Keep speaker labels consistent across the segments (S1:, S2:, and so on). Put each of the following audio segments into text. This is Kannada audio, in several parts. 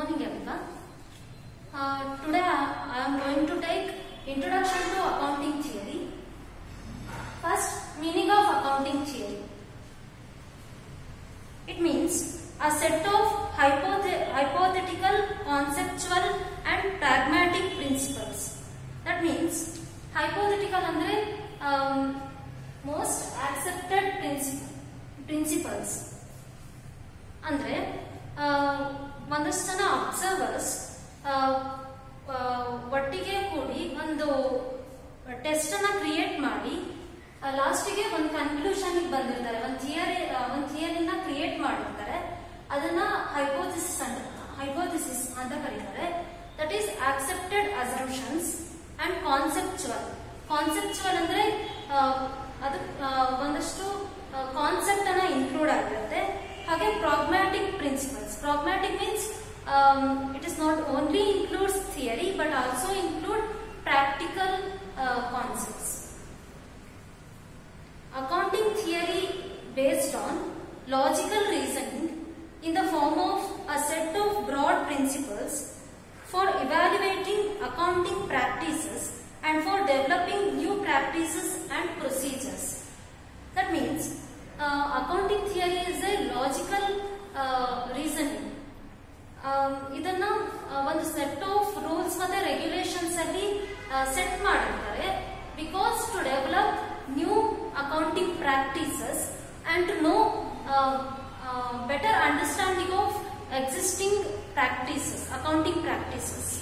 S1: morning everyone. Uh, today I am going to take introduction to accounting theory. First, meaning of accounting theory. It means a set of hypothe- hypothetical, conceptual and pragmatic principles. That means hypothetical ಅಂದ್ರೆ um, most accepted princi- principles. ಅಂದ್ರೆ ಆ, ಒಂದಷ್ಟು ಜನ ಅಬ್ಸರ್ವರ್ಸ್ ಒಟ್ಟಿಗೆ ಕೂಡಿ ಒಂದು ಟೆಸ್ಟ್ ಅನ್ನ ಕ್ರಿಯೇಟ್ ಮಾಡಿ ಲಾಸ್ಟಿಗೆ ಒಂದು ಕನ್ಕ್ಲೂಷನ್ ಬಂದಿರ್ತಾರೆ ಒಂದು ಥಿಯರಿ ಒಂದು ಥಿಯರಿನ ಕ್ರಿಯೇಟ್ ಮಾಡಿರ್ತಾರೆ ಅದನ್ನ ಹೈಪೋಥಿಸಿಸ್ ಅಂತ ಹೈಪೋಥಿಸಿಸ್ ಅಂತ ಕರೀತಾರೆ that is accepted assumptions and conceptual conceptual ಅಂದ್ರೆ ಆ, ಅದು ಆ, ಒಂದಷ್ಟು ಕಾನ್ಸೆಪ್ಟ್ ಅನ್ನ ಇನ್ಕ್ಲೂಡ್ ಆಗಿರುತ್ತೆ ಹಾಗೆ pragmatic principles pragmatic means it is not only includes theory but also include practical concepts accounting theory based on logical reasoning in the form of a set of broad principles for evaluating accounting practices and for developing new practices and procedures. That means uh, accounting theory is a logical uh, reasoning. Um, ಇದನ್ನ ಆ, ಒಂದು ಸೆಟ್ ಆಫ್ ರೂಲ್ಸ್ ಮತ್ತೆ ರೆಗ್ಯುಲೇಷನ್ಸ್ ಅಲ್ಲಿ ಸೆಟ್ ಮಾಡಿರ್ತಾರೆ because to develop new accounting practices and to know better understanding of existing practices accounting practices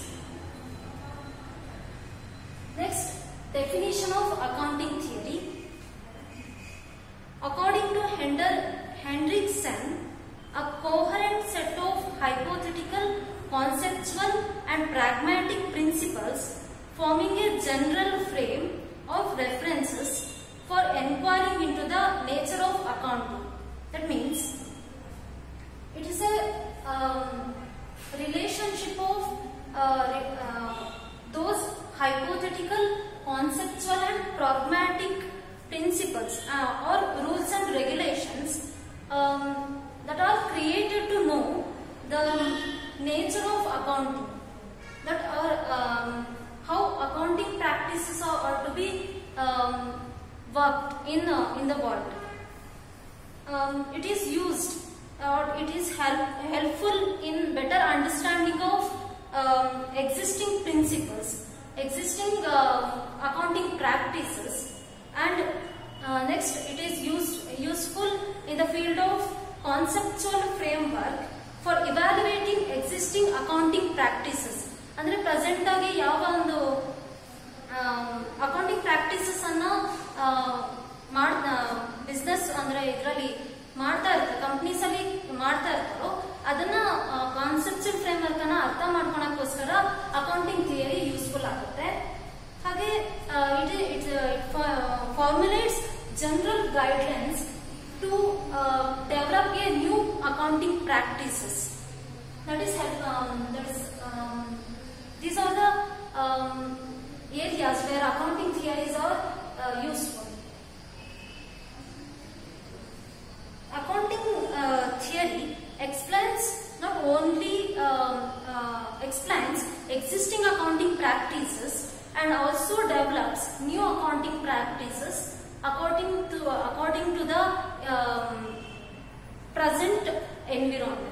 S1: next definition of accounting theory According to Hender, Hendrickson, a coherent set of hypothetical, conceptual and pragmatic principles forming a general frame of references for inquiring into the nature of accounting. That means it is a um, relationship of uh, re- uh, those hypothetical, conceptual and pragmatic principles uh, or rules and regulations um, that are created to know the nature of accounting that are um, how accounting practices are, are to be um, worked in uh, in the world um, it is used or it is help, helpful in better understanding of um, existing principles, existing uh, accounting practices, and uh, next it is used, useful in the field of conceptual framework for evaluating existing accounting practices. ಅಂದ್ರೆ ಪ್ರೆಸೆಂಟ್ ಆಗಿ ಯಾವ ಒಂದು ಅಕೌಂಟಿಂಗ್ ಪ್ರಾಕ್ಟೀಸಸ್ ಅನ್ನ ಮಾಡ್ ಬಿಸ್ನೆಸ್ ಅಂದ್ರೆ ಇದರಲ್ಲಿ ಮಾಡ್ತಾ ಇರ್ತಾರೆ ಕಂಪ್ನೀಸ್ ಅಲ್ಲಿ ಮಾಡ್ತಾ ಇರ್ತಾರೋ ಅದನ್ನ ಕಾನ್ಸೆಪ್ಚುಯಲ್ ಫ್ರೇಮ್ ವರ್ಕ್ ಅನ್ನ ಅರ್ಥ ಮಾಡ್ಕೊಳಕ್ಕೋಸ್ಕರ ಅಕೌಂಟಿಂಗ್ ಥಿಯರಿ ಯೂಸ್ಫುಲ್ ಆಗುತ್ತೆ ಹಾಗೆ it it formulates general guidelines to develop a new accounting practices that is help um, that is um, these are the um, areas where accounting theories are uh, useful accounting uh, theory explains not only um, uh, explains existing accounting practices and also develops new accounting practices according to according to the um, present environment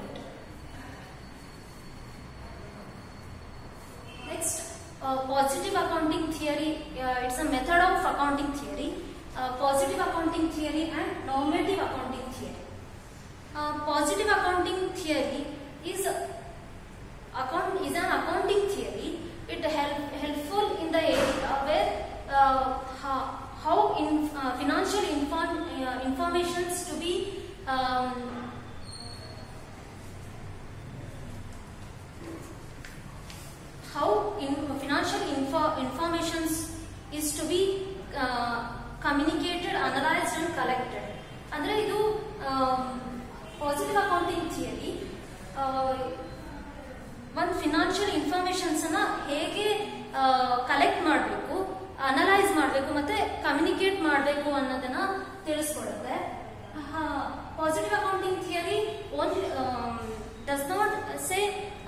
S1: Next, uh, positive accounting theory. Uh, it's a method of accounting theory. Uh, positive accounting theory and normative accounting theory. Uh, positive accounting theory is account is an accounting theory. It help helpful in the area where uh, how, how in uh, financial inform, uh, informations to be um, how in financial info, informations is to be uh, communicated, analyzed and collected. ಅಂದ್ರೆ ಇದು ಪಾಸಿಟಿವ್ ಅಕೌಂಟಿಂಗ್ ಥಿಯರಿ ಒಂದು ಫಿನಾನ್ಷಿಯಲ್ ಇನ್ಫಾರ್ಮೇಶನ್ಸ್ ಅನ್ನ ಹೇಗೆ ಕಲೆಕ್ಟ್ ಮಾಡಬೇಕು ಅನಲೈಸ್ ಮಾಡಬೇಕು ಮತ್ತೆ ಕಮ್ಯುನಿಕೇಟ್ ಮಾಡಬೇಕು ಅನ್ನೋದನ್ನ ತಿಳಿಸ್ಕೊಡುತ್ತೆ positive accounting theory only does not say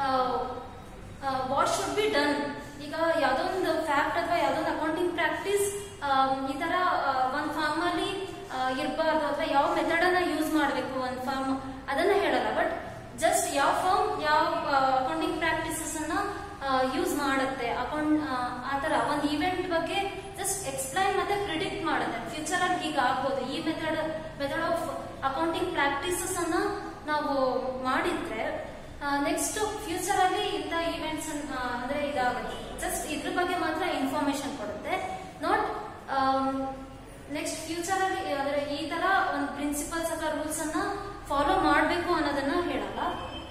S1: what should be done ಈಗ ಯಾವುದೋ ಒಂದು ಫ್ಯಾಕ್ಟ್ ಅಥವಾ ಯಾವುದೋ ಒಂದು ಅಕೌಂಟಿಂಗ್ ಪ್ರಾಕ್ಟೀಸ್ ಈ ತರ ಒಂದು ಫಾರ್ಮ್ ಅಲ್ಲಿ ಇರಬಾರ್ದು ಅಥವಾ ಯಾವ ಮೆಥಡ್ ಅನ್ನ ಯೂಸ್ ಮಾಡಬೇಕು ಒಂದು ಫಾರ್ಮ್ ಅದನ್ನ ಹೇಳಲ್ಲ ಬಟ್ ಜಸ್ಟ್ ಯಾವ ಫಾರ್ಮ್ ಯಾವ ಅಕೌಂಟಿಂಗ್ ಪ್ರಾಕ್ಟೀಸಸ್ ಅನ್ನ ಯೂಸ್ ಮಾಡುತ್ತೆ ಅಕೌಂಟ್ ಆತರ ಒಂದು ಇವೆಂಟ್ ಬಗ್ಗೆ ಜಸ್ಟ್ ಎಕ್ಸ್ಪ್ಲೈನ್ ಮತ್ತೆ ಪ್ರಿಡಿಕ್ಟ್ ಮಾಡುತ್ತೆ ಫ್ಯೂಚರ್ ಅಲ್ಲಿ ಹೀಗೆ ಆಗ್ಬೋದು ಈ method method of accounting practices ಅನ್ನ ನಾವು ಮಾಡಿದ್ರೆ ನೆಕ್ಸ್ಟ್ ಫ್ಯೂಚರ್ ಅಲ್ಲಿ ಇಂಥ ಇವೆಂಟ್ಸ್ ಅಂದ್ರೆ ಇದಾಗುತ್ತೆ ಜಸ್ಟ್ ಇದ್ರ ಬಗ್ಗೆ ಮಾತ್ರ ಇನ್ಫಾರ್ಮೇಶನ್ ಕೊಡುತ್ತೆ ನಾಟ್ ನೆಕ್ಸ್ಟ್ ಫ್ಯೂಚರ್ ಅಲ್ಲಿ ಅಂದ್ರೆ ಈ ತರ ಒಂದು ಪ್ರಿನ್ಸಿಪಲ್ಸ್ ಅಥವಾ ರೂಲ್ಸ್ ಅನ್ನ ಫಾಲೋ ಮಾಡಬೇಕು ಅನ್ನೋದನ್ನ ಹೇಳಲ್ಲ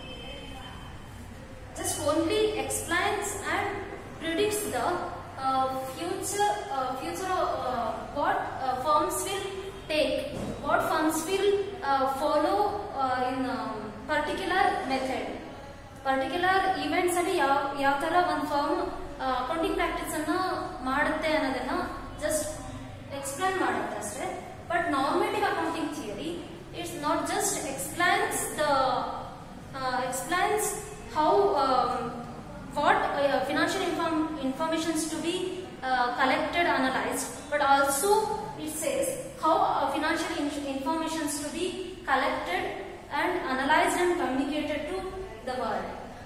S1: just only explains and predicts the uh, future uh, future uh, what uh, firms will take what firms will uh, follow uh, in um, particular method particular events ಅಲ್ಲಿ ಯಾವ ಯಾವ ತರ ಒಂದು ಫರ್ಮ್ ಅಕೌಂಟಿಂಗ್ ಪ್ರಾಕ್ಟೀಸ್ ಅನ್ನ ಮಾಡುತ್ತೆ ಅನ್ನೋದನ್ನ ಜಸ್ಟ್ ಎಕ್ಸ್ಪ್ಲೈನ್ ಮಾಡುತ್ತೆ ಅಷ್ಟೇ but normative accounting theory it's not just explains the explains how um, what uh, financial inform informations to be uh, collected analyzed but also it says how uh, financial in- informations to be collected and analyzed and communicated to the world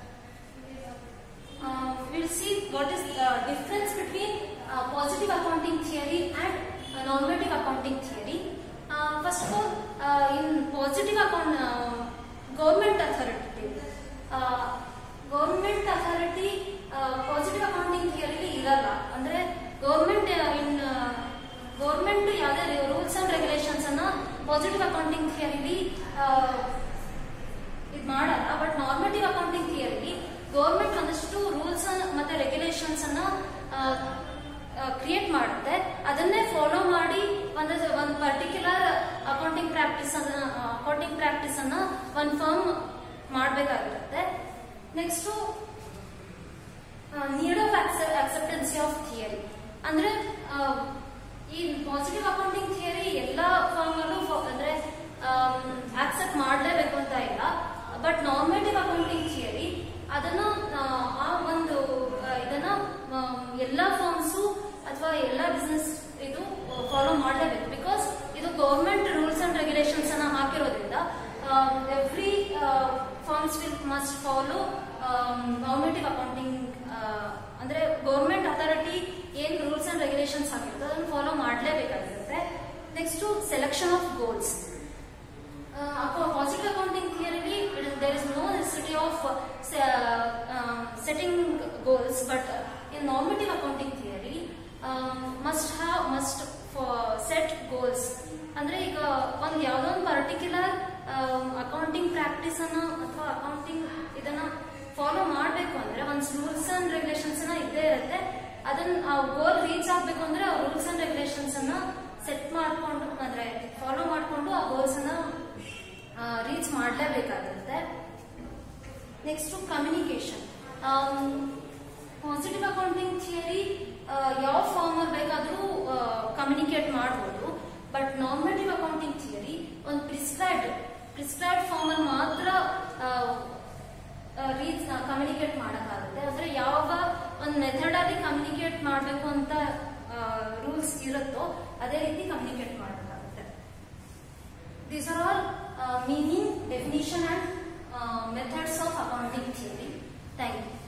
S1: uh, we'll see what is the difference between uh, positive accounting theory and uh, normative accounting theory. Uh, first of all, uh, in positive account, uh, government authority, uh, government authority positive accounting ಥಿಯರಿಲಿ ಇರಲ್ಲ ಅಂದ್ರೆ ಗೌರ್ಮೆಂಟ್ ಇನ್ ಗೌರ್ಮೆಂಟ್ ಯಾವುದೇ ರೂಲ್ಸ್ ಅಂಡ್ ರೆಗ್ಯುಲೇಷನ್ಸ್ ಅನ್ನ ಪಾಸಿಟಿವ್ ಅಕೌಂಟಿಂಗ್ ಥಿಯರಿಲಿ ಇದು ಮಾಡಲ್ಲ but normative accounting theory government ಒಂದಷ್ಟು ರೂಲ್ಸ್ ಮತ್ತೆ ರೆಗ್ಯುಲೇಷನ್ಸ್ ಅನ್ನ ಕ್ರಿಯೇಟ್ ಮಾಡುತ್ತೆ ಅದನ್ನೇ ಫಾಲೋ ಮಾಡಿ ಒಂದು ಒಂದು ಪರ್ಟಿಕ್ಯುಲರ್ ಅಕೌಂಟಿಂಗ್ ಪ್ರಾಕ್ಟೀಸ್ ಅನ್ನ ಅಕೌಂಟಿಂಗ್ ಪ್ರಾಕ್ಟೀಸ್ ಅನ್ನ ಒಂದು ಫರ್ಮ್ ಮಾಡಬೇಕಾಗಿರುತ್ತೆ next need of acceptancy of theory ಅಂದ್ರೆ ಆ, ಈ ಪಾಸಿಟಿವ್ ಅಕೌಂಟಿಂಗ್ ಥಿಯರಿ ಎಲ್ಲಾ ಫಾರ್ಮ್ ಅಲ್ಲೂ ಫ- ಅಂದ್ರೆ ಆಕ್ಸೆಪ್ಟ್ ಮಾಡಲೇಬೇಕು ಅಂತ ಇಲ್ಲ ಬಟ್ ನಾರ್ಮೇಟಿವ್ ಅಕೌಂಟಿಂಗ್ ಥಿಯರಿ ಅದನ್ನ ಆ, ಆ ಒಂದು ಆ, ಇದನ್ನ ಆ, ಎಲ್ಲಾ ಫಾರ್ಮ್ಸು ಅಥವಾ ಎಲ್ಲಾ ಬಿಸ್ನೆಸ್ ಇದು ಫಾಲೋ ಮಾಡಲೇಬೇಕು ಬಿಕಾಸ್ ಇದು ಗೌರ್ಮೆಂಟ್ ರೂಲ್ಸ್ ಅಂಡ್ ರೆಗ್ಯುಲೇಷನ್ಸ್ ಅನ್ನ ಹಾಕಿರೋದ್ರಿಂದ every forms will must follow normative accounting ಅಂದ್ರೆ ಗೌರ್ಮೆಂಟ್ ಅಥಾರಿಟಿ ಏನ್ ರೂಲ್ಸ್ ಅಂಡ್ ರೆಗ್ಯುಲೇಷನ್ಸ್ ಹಾಕಿರುತ್ತೆ ಅದನ್ನು ಫಾಲೋ ಮಾಡಲೇಬೇಕಾಗಿರುತ್ತೆ next selection of goals positive accounting ಥಿಯರಿಲಿ there is no necessity of setting goals but in normative accounting theory must have must set goals ಅಂದ್ರೆ ಈಗ ಒಂದು ಯಾವ್ದೋ ಒಂದು ಪರ್ಟಿಕ್ಯುಲರ್ ಅಕೌಂಟಿಂಗ್ ಪ್ರಾಕ್ಟೀಸ್ ಅನ್ನ ಅಥವಾ ಅಕೌಂಟಿಂಗ್ ಇದನ್ನ ಫಾಲೋ ಮಾಡಬೇಕು ಅಂದ್ರೆ ಒಂದು ರೂಲ್ಸ್ ಅಂಡ್ ರೆಗ್ಯುಲೇಷನ್ಸ್ ಅನ್ನ ಇದ್ದೇ ಇರುತ್ತೆ ಅದನ್ನ ಆ ಗೋಲ್ ರೀಚ್ ಆಗ್ಬೇಕು ಅಂದ್ರೆ ಆ ರೂಲ್ಸ್ ಅಂಡ್ ರೆಗ್ಯುಲೇಷನ್ಸ್ ಅನ್ನ ಸೆಟ್ ಮಾಡ್ಕೊಂಡು ಅಂದ್ರೆ ಫಾಲೋ ಮಾಡ್ಕೊಂಡು ಆ ಗೋಲ್ಸ್ ಅನ್ನ ರೀಚ್ ಮಾಡಲೇಬೇಕಾಗಿರುತ್ತೆ next communication positive accounting theory ಯಾವ ಫಾರ್ಮ್ ಅಲ್ಲಿ ಬೇಕಾದರೂ ಕಮ್ಯುನಿಕೇಟ್ ಮಾಡ್ಬೋದು ಬಟ್ ನಾರ್ಮೇಟಿವ್ ಅಕೌಂಟಿಂಗ್ ಥಿಯರಿ ಒಂದು ಪ್ರಿಸ್ಕ್ರೈಬ್ಡ್ ಪ್ರಿಸ್ಕ್ರೈಬ್ಡ್ ಫಾರ್ಮ್ ಅಲ್ಲಿ ಮಾತ್ರ ರೀಚ್ ಕಮ್ಯುನಿಕೇಟ್ ಮಾಡೋಕ್ಕಾಗುತ್ತೆ ಅಂದ್ರೆ ಯಾವ ಒಂದು ಮೆಥಡ್ ಅಲ್ಲಿ ಕಮ್ಯುನಿಕೇಟ್ ಮಾಡಬೇಕು ಅಂತ ರೂಲ್ಸ್ ಇರುತ್ತೋ ಅದೇ ರೀತಿ ಕಮ್ಯುನಿಕೇಟ್ ಮಾಡಬೇಕಾಗುತ್ತೆ These are all uh, meaning, definition and uh, methods of accounting theory. Thank you.